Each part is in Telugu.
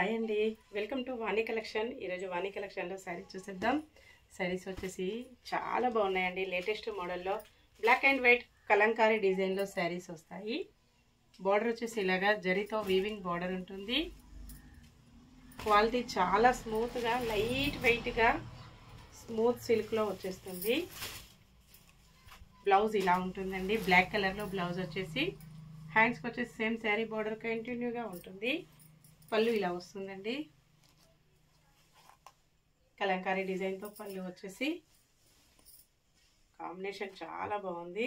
హాయ్ అండి వెల్కమ్ టు వాణి కలెక్షన్ ఈరోజు వాణి కలెక్షన్లో శారీస్ చూసేద్దాం శారీస్ వచ్చేసి చాలా బాగున్నాయండి లేటెస్ట్ మోడల్లో బ్లాక్ అండ్ వైట్ కలంకారీ డిజైన్లో శారీస్ వస్తాయి బార్డర్ వచ్చేసి ఇలాగా జరీతో వీవింగ్ బార్డర్ ఉంటుంది క్వాలిటీ చాలా స్మూత్గా లైట్ వెయిట్గా స్మూత్ సిల్క్లో వచ్చేస్తుంది బ్లౌజ్ ఇలా ఉంటుందండి బ్లాక్ కలర్లో బ్లౌజ్ వచ్చేసి హ్యాండ్స్కి వచ్చేసి సేమ్ శారీ బార్డర్ కంటిన్యూగా ఉంటుంది పళ్ళు ఇలా వస్తుందండి కలంకారీ డిజైన్తో పళ్ళు వచ్చేసి కాంబినేషన్ చాలా బాగుంది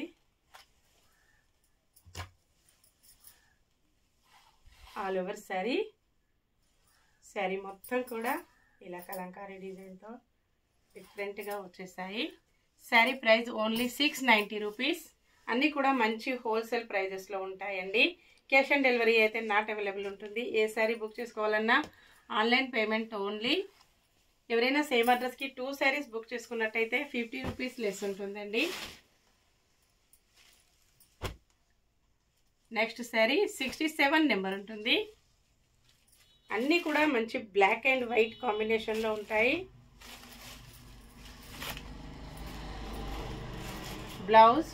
ఆల్ ఓవర్ శారీ శారీ మొత్తం కూడా ఇలా కలంకారీ డిజైన్తో డిఫరెంట్గా వచ్చేసాయి sari price only six ninety rupees అన్నీ కూడా మంచి హోల్సేల్ ప్రైజెస్లో ఉంటాయండి క్యాష్ ఆన్ డెలివరీ అయితే నాట్ అవైలబుల్ ఉంటుంది ఏ శారీ బుక్ చేసుకోవాలన్నా ఆన్లైన్ పేమెంట్ ఓన్లీ ఎవరైనా సేమ్ అడ్రస్కి టూ శారీస్ బుక్ చేసుకున్నట్టయితే ఫిఫ్టీ రూపీస్ లెస్ ఉంటుందండి next sari sixty seven number ఉంటుంది అన్నీ కూడా మంచి బ్లాక్ అండ్ వైట్ కాంబినేషన్లో ఉంటాయి బ్లౌజ్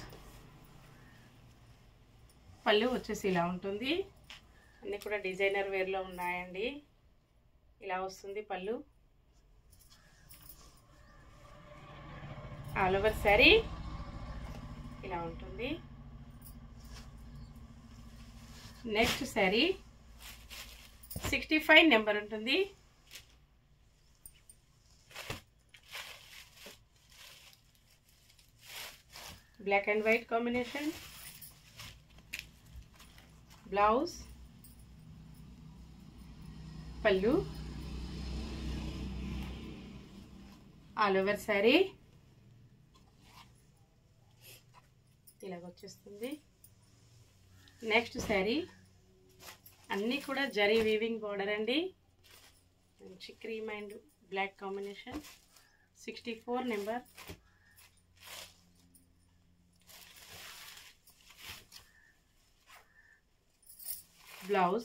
పళ్ళు వచ్చేసి ఇలా ఉంటుంది అన్నీ కూడా డిజైనర్ వేర్లో ఉన్నాయండి ఇలా వస్తుంది పళ్ళు ఆల్ ఓవర్ శారీ ఇలా ఉంటుంది next sari sixty five number ఉంటుంది black and white combination blouse పళ్ళు ఆల్ ఓవర్ శారీ ఇలాగ వచ్చేస్తుంది నెక్స్ట్ శారీ అన్నీ కూడా జరీ వీవింగ్ బార్డర్ అండి మంచి cream and black combination sixty four number blouse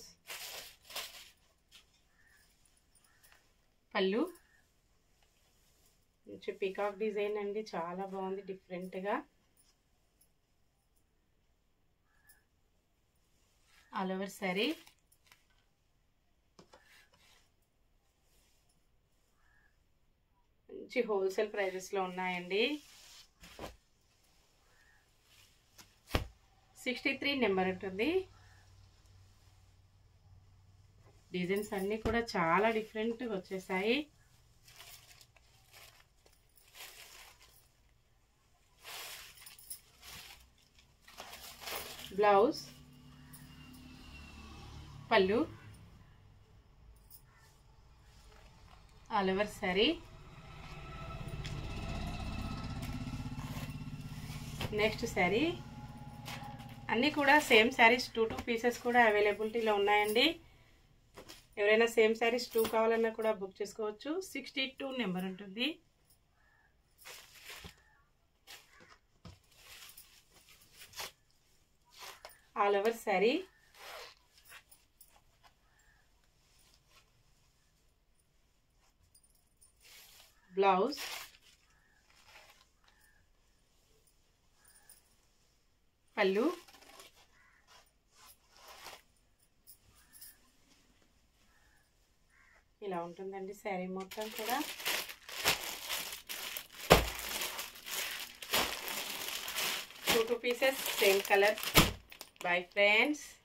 పళ్ళు మంచి పీకాక్ డిజైన్ అండి చాలా బాగుంది డిఫరెంట్గా ఆల్ ఓవర్ శారీ మంచి హోల్సేల్ ప్రైజెస్లో ఉన్నాయండి సిక్స్టీ త్రీ నెంబర్ ఉంటుంది డిజైన్స్ అన్నీ కూడా చాలా డిఫరెంట్గా వచ్చేసాయి బ్లౌజ్ పళ్ళు all over sari next sari అన్నీ కూడా same saris two two pieces కూడా అవైలబిలిటీలో ఉన్నాయండి ఎవరైనా సేమ్ శారీస్ టూ కావాలన్నా కూడా బుక్ చేసుకోవచ్చు సిక్స్టీ టూ నెంబర్ ఉంటుంది ఆల్ ఓవర్ శారీ బ్లౌజ్ పళ్ళు ఇలా ఉంటుందండి శారీ మొత్తం కూడా two two pieces same colour bye friends